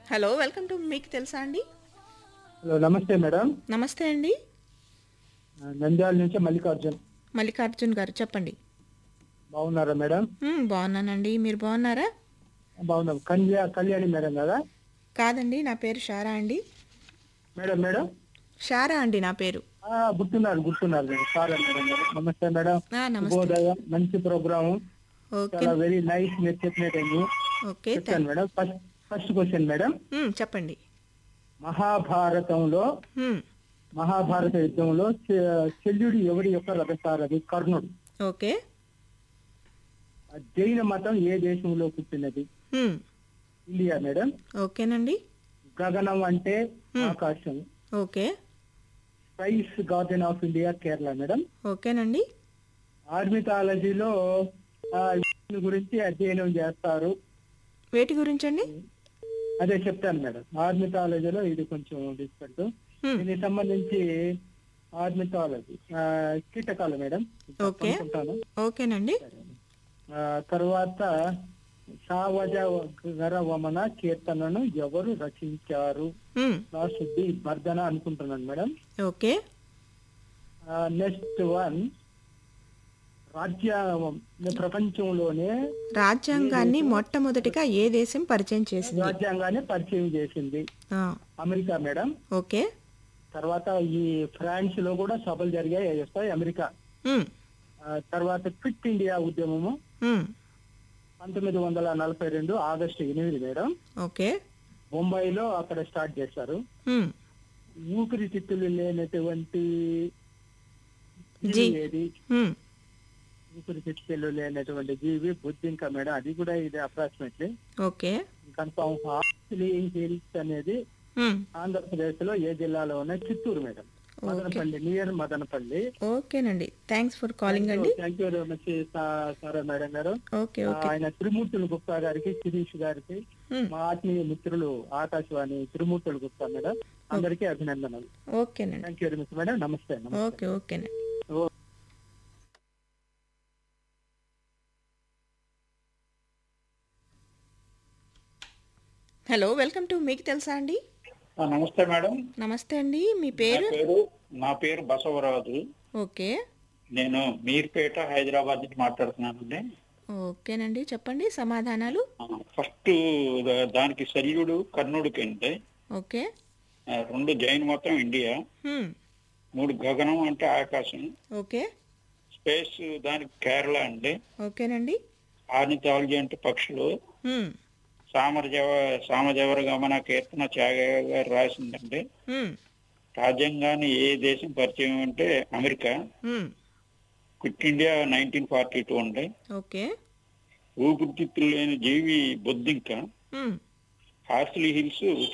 Hello welcome to మీకు తెలుసా అండి హలో నమస్తే మేడం నమస్తే అండి నంద్యాల నుంచి మల్లికార్జున్ మల్లికార్జున్ గారు చెప్పండి బాగున్నారా మేడం మ్మ్, బాగున్నానండి మీరు బాగున్నారా బాగున్నాం కళ్యా కళ్యాణి మేడం కదా కాదండి నా పేరు షారా అండి మేడం మేడం షారా అండి నా పేరు ఆ, గుర్తున్నారు గుర్తున్నారు మేడం సారా మేడం గారు. నమస్తే మేడం ఆ, నమస్తే శుభోదయం మంచి ప్రోగ్రాము ఓకే చాలా వెరీ నైస్ మీరు చెప్పినట్టు ఓకే చెప్తాను madam first first question madam మ్మ్, చెప్పండి మహాభారతంలో మ్మ్, మహాభారత యుద్ధంలో చె- శల్యుడు ఎవరి యొక్క రథసారథి కర్ణుడు ఓకే ఆ జైన మతం ఏ దేశంలో పుట్టినది మ్మ్, ఇండియా మేడం ఓకేనండి గగనం అంటే ఆకాశం okay spice garden of India Kerala madam ఓకేనండి ఆర్మిథాలజీలో ఆ, వీటి గురించి అధ్యయనం చేస్తారు వేటి గురించండి అదే చెప్తాను మేడం ఆర్మిథాలజీలో ఇది కొంచెం డిఫరెంట్ మ్మ్, దీనికి సంబంధించి ఆర్మిథాలజీ ఆ, కీటకాలు మేడం ఓకే. అనుకుంటాను ఓకేనండి ఆ, తర్వాత సావజ గర వమన కీర్తనను ఎవరు రచించారు మ్మ్, నా శుద్ధి బర్ధన అనుకుంటున్నాను మేడం ఓకే నెక్స్ట్ వన్ రాజ్య ప్రపంచంలోనే రాజ్యాంగాన్ని మొట్టమొదటిగా ఏ దేశం పరిచయం చేసింది రాజ్యాంగాన్ని పరిచయం చేసింది ఆ, అమెరికా మేడం ఓకే తర్వాత ఈ ఫ్రాన్స్ లో కూడా సభలు జరిగాయి వస్తాయి అమెరికా మ్మ్, ఆ, తర్వాత క్విట్ ఇండియా ఉద్యమము మ్మ్, పంతొమ్మిది వందల నలభై రెండు ఆగస్టు ఎనిమిది మేడం ఓకే ముంబైలో అక్కడ స్టార్ట్ చేశారు మ్మ్, ఊపిరితిత్తులు లేనటువంటి జీ. జీవి ఏది మ్మ్, ఊపిరితిత్తులు లేనటువంటి జీవి బుద్ధింక మేడం అది కూడా ఇది అప్రాక్సిమేట్లీ ఓకే కన్ఫామ్ హిల్స్ అనేది మ్మ్, ఆంధ్రప్రదేశ్ లో ఏ జిల్లాలో ఉన్నాయి చిత్తూరు మేడం మదనపల్లి నియర్ మదనపల్లి ఓకేనండి థ్యాంక్స్ ఫర్ కాలింగ్ అండి థ్యాంక్ యూ వెరీ మచ్ సారా మేడం గారు ఓకే ఆ, ఓకే ఆయన తిరుమూర్తులు గుప్తా గారికి శిరీష్ గారికి మ్మ్, మా ఆత్మీయ మిత్రులు ఆకాశవాణి తిరుమూర్తులు గుప్తా మేడం అందరికీ అభినందనలు ఓకేనండి thank you very much madam నమస్తే నమస్తే ఓకే ఓకేనండి ఓ- హలో వెల్కమ్ టు మీకు తెలుసా అండి ఆ, నమస్తే మేడం నమస్తే అండి మీ నా పేరు పేరు నా పేరు బసవరాజు ఓకే నేను మీర్పేట హైదరాబాద్ నుంచి మాట్లాడుతున్నానండి ఓకేనండి చెప్పండి సమాధానాలు ఆ, ఫస్ట్ దా- దానికి శల్యుడు కర్ణుడికి అంటే ఓకే ఆ, రెండు జైన్ మతం ఇండియా హ్మ్, మూడు గగనం అంటే ఆకాశం ఓకే స్పేస్ దానికి కేరళ అండి ఓకేనండి ఆర్నిథాలజీ అంటే పక్షులు హ్మ్, సామరజవ సామజవర గమన కీర్తన త్యాగ గారు రాసిందండి హ్మ్, రాజ్యాంగాన్ని ఏ దేశం పరిచయం అంటే అమెరికా హ్మ్, quit India nineteen forty two అండి ఓకే ఊపిరితిత్తులు లేని జీవి బొద్దింక హ్మ్, హార్స్లీ హిల్స్